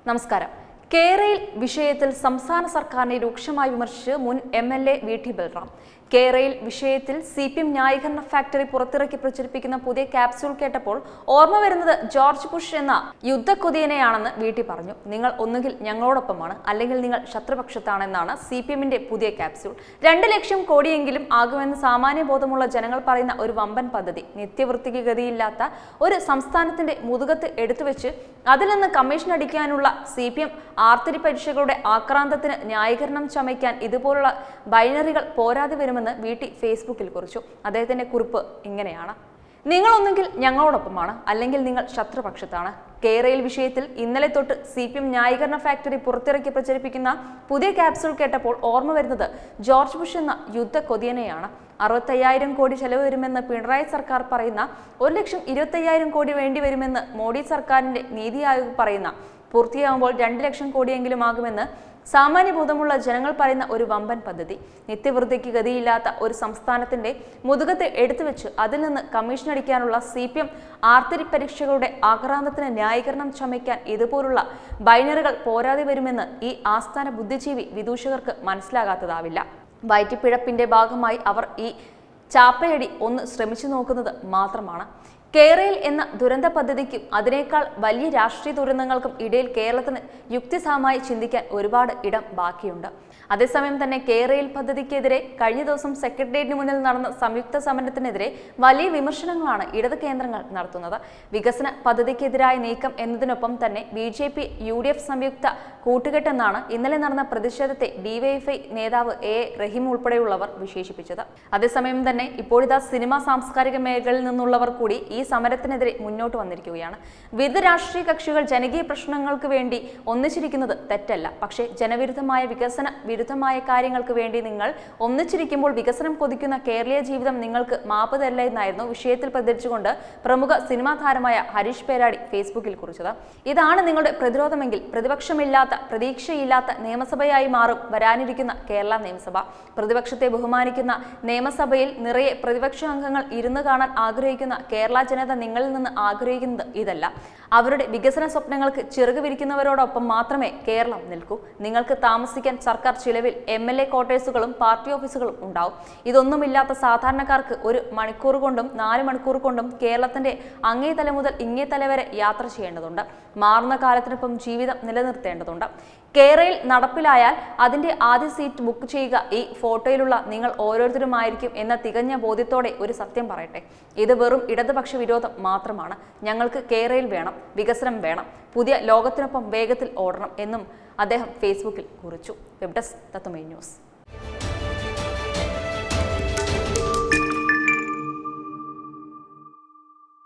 നമസ്കാരം കേരയിൽ വിഷയത്തിൽ സംസ്ഥാന സർക്കാരിനെ രൂക്ഷമായി വിമർശിച്ച് മുൻ M L A V T Balram കേരയിൽ വിഷയത്തിൽ സി പി എം ന്യായീകരണ ഫാക്ടറി പുറത്തിറക്കി പ്രചരിപ്പിക്കുന്ന പുതിയ ക്യാപ്സ്യൂൾ കേട്ടപ്പോൾ ഓർമ്മ വരുന്നത് ജോർജ് ബുഷ് എന്ന യുദ്ധക്കൊതിയനെയാണെന്ന് വി ടി പറഞ്ഞു നിങ്ങൾ ഒന്നുകിൽ ഞങ്ങളോടൊപ്പമാണ് അല്ലെങ്കിൽ നിങ്ങൾ ശത്രുപക്ഷത്താണെന്നാണ് സി പി എമ്മിന്റെ പുതിയ ക്യാപ്സ്യൂൾ രണ്ട് ലക്ഷം കോടിയെങ്കിലും ആകുമെന്ന് സാമാന്യ ബോധമുള്ള ജനങ്ങൾ പറയുന്ന ഒരു വമ്പൻ പദ്ധതി നിത്യവൃത്തിക്ക് ഗതിയില്ലാത്ത ഒരു സംസ്ഥാനത്തിന്റെ മുതുകത്ത് എടുത്തുവെച്ച് അതിൽ നിന്ന് കമ്മീഷൻ അടിക്കാനുള്ള സി പി എം ആർത്തിരി പരീക്ഷകളുടെ ആക്രാന്തത്തിന് ന്യായീകരണം ചമയ്ക്കാൻ ഇതുപോലുള്ള ബൈനറികൾ പോരാതെ വരുമെന്ന് വി ടി ഫേസ്ബുക്കിൽ കുറിച്ചു അദ്ദേഹത്തിന്റെ കുറിപ്പ് ഇങ്ങനെയാണ് നിങ്ങൾ ഒന്നെങ്കിൽ ഞങ്ങളോടൊപ്പമാണ് അല്ലെങ്കിൽ നിങ്ങൾ ശത്രുപക്ഷത്താണ് കേരയിൽ വിഷയത്തിൽ ഇന്നലെ തൊട്ട് സി പി എം ന്യായീകരണ ഫാക്ടറി പുറത്തിറക്കി പ്രചരിപ്പിക്കുന്ന പുതിയ ക്യാപ്സൂൾ കേട്ടപ്പോൾ ഓർമ്മ വരുന്നത് ജോർജ് ബുഷ് എന്ന യുദ്ധ കൊതിയനെയാണ് അറുപത്തയ്യായിരം കോടി ചെലവ് വരുമെന്ന് പിണറായി സർക്കാർ പറയുന്ന ഒരു ലക്ഷം ഇരുപത്തയ്യായിരം കോടി വേണ്ടി വരുമെന്ന് മോഡി സർക്കാരിന്റെ നീതി ആയോഗ് പറയുന്ന പൂർത്തിയാകുമ്പോൾ രണ്ട് ലക്ഷം കോടിയെങ്കിലും ആകുമെന്ന് സാമാന്യബോധമുള്ള ജനങ്ങൾ പറയുന്ന ഒരു വമ്പൻ പദ്ധതി നിത്യവൃത്തിക്ക് ഗതിയില്ലാത്ത ഒരു സംസ്ഥാനത്തിന്റെ മുതുകത്തെ എടുത്തുവെച്ച് അതിൽ നിന്ന് കമ്മീഷൻ അടിക്കാനുള്ള സി പി എം ആർത്തരി പരീക്ഷകളുടെ ആക്രാന്തത്തിന് ന്യായീകരണം ചമയ്ക്കാൻ ഇതുപോലുള്ള ബൈനറികൾ പോരാതെ വരുമെന്ന് ഈ ആസ്ഥാന ബുദ്ധിജീവി വിദൂഷകർക്ക് മനസ്സിലാകാത്തതാവില്ല വയറ്റിപ്പിഴപ്പിന്റെ ഭാഗമായി അവർ ഈ ചാപ്പയടി ഒന്ന് ശ്രമിച്ചു നോക്കുന്നത് മാത്രമാണ് കേരയിൽ എന്ന ദുരന്ത പദ്ധതിക്കും അതിനേക്കാൾ വലിയ രാഷ്ട്രീയ ദുരന്തങ്ങൾക്കും ഇടയിൽ കേരളത്തിന് യുക്തിസഹമായി ചിന്തിക്കാൻ ഒരുപാട് ഇടം ബാക്കിയുണ്ട് അതേസമയം തന്നെ കേരയിൽ പദ്ധതിക്കെതിരെ കഴിഞ്ഞ ദിവസം സെക്രട്ടേറിയറ്റിന് മുന്നിൽ നടന്ന സംയുക്ത സമരത്തിനെതിരെ വലിയ വിമർശനങ്ങളാണ് ഇടത് കേന്ദ്രങ്ങൾ നടത്തുന്നത് വികസന പദ്ധതിക്കെതിരായ നീക്കം എന്നതിനൊപ്പം തന്നെ B J P U D F സംയുക്ത കൂട്ടുകെട്ടെന്നാണ് ഇന്നലെ നടന്ന പ്രതിഷേധത്തെ ഡിവൈഎഫ്ഐ നേതാവ് എ റഹീം ഉൾപ്പെടെയുള്ളവർ വിശേഷിപ്പിച്ചത് അതേസമയം തന്നെ ഇപ്പോഴിതാ സിനിമാ സാംസ്കാരിക മേഖലയിൽ നിന്നുള്ളവർ കൂടി ഈ സമരത്തിനെതിരെ മുന്നോട്ട് വന്നിരിക്കുകയാണ് വിവിധ രാഷ്ട്രീയ കക്ഷികൾ ജനകീയ പ്രശ്നങ്ങൾക്ക് വേണ്ടി ഒന്നിച്ചിരിക്കുന്നത് തെറ്റല്ല പക്ഷേ ജനവിരുദ്ധമായ വികസന വിരുദ്ധമായ കാര്യങ്ങൾക്ക് വേണ്ടി നിങ്ങൾ ഒന്നിച്ചിരിക്കുമ്പോൾ വികസനം കൊതിക്കുന്ന കേരളീയ ജീവിതം നിങ്ങൾക്ക് മാപ്പ് തരില്ല എന്നായിരുന്നു വിഷയത്തിൽ പ്രതികരിച്ചുകൊണ്ട് പ്രമുഖ സിനിമാ താരമായ ഹരീഷ് പേരാടി ഫേസ്ബുക്കിൽ കുറിച്ചത് ഇതാണ് നിങ്ങളുടെ പ്രതിരോധമെങ്കിൽ പ്രതിപക്ഷമില്ലാത്ത പ്രതീക്ഷയില്ലാത്ത നിയമസഭയായി മാറും വരാനിരിക്കുന്ന കേരള നിയമസഭ പ്രതിപക്ഷത്തെ ബഹുമാനിക്കുന്ന നിയമസഭയിൽ നിറയെ പ്രതിപക്ഷ അംഗങ്ങൾ ഇരുന്ന് കാണാൻ ആഗ്രഹിക്കുന്ന കേരള ജനത നിങ്ങളിൽ നിന്ന് ആഗ്രഹിക്കുന്നത് ഇതല്ല അവരുടെ വികസന സ്വപ്നങ്ങൾക്ക് ചിറക് വിരിക്കുന്നവരോടൊപ്പം മാത്രമേ കേരളം നിൽക്കൂ നിങ്ങൾക്ക് താമസിക്കാൻ സർക്കാർ ചിലവിൽ എം എൽ എ ക്വാർട്ടേഴ്സുകളും പാർട്ടി ഓഫീസുകളും ഉണ്ടാവും ഇതൊന്നുമില്ലാത്ത സാധാരണക്കാർക്ക് ഒരു മണിക്കൂർ കൊണ്ടും നാല് മണിക്കൂർ കൊണ്ടും കേരളത്തിന്റെ അങ്ങേ തല മുതൽ ഇങ്ങേ തല വരെ യാത്ര ചെയ്യേണ്ടതുണ്ട് മാറുന്ന കാലത്തിനൊപ്പം ജീവിതം നിലനിർത്തേണ്ടതുണ്ട് കേരളയിൽ നടപ്പിലായാൽ അതിന്റെ ആദ്യ സീറ്റ് ബുക്ക് ചെയ്യുക ഈ ഫോട്ടോയിലുള്ള നിങ്ങൾ ഓരോരുത്തരുമായിരിക്കും എന്ന തികഞ്ഞ ബോധ്യത്തോടെ ഒരു സത്യം പറയട്ടെ ഇത് വെറും ഇടതുപക്ഷ വിരോധം മാത്രമാണ് ഞങ്ങൾക്ക് കേരളയിൽ വേണം വികസനം വേണം പുതിയ ലോകത്തിനൊപ്പം വേഗത്തിൽ ഓടണം എന്നും അദ്ദേഹം ഫേസ്ബുക്കിൽ കുറിച്ചു വെബ് ഡെസ്ക് തത്വമേ ന്യൂസ്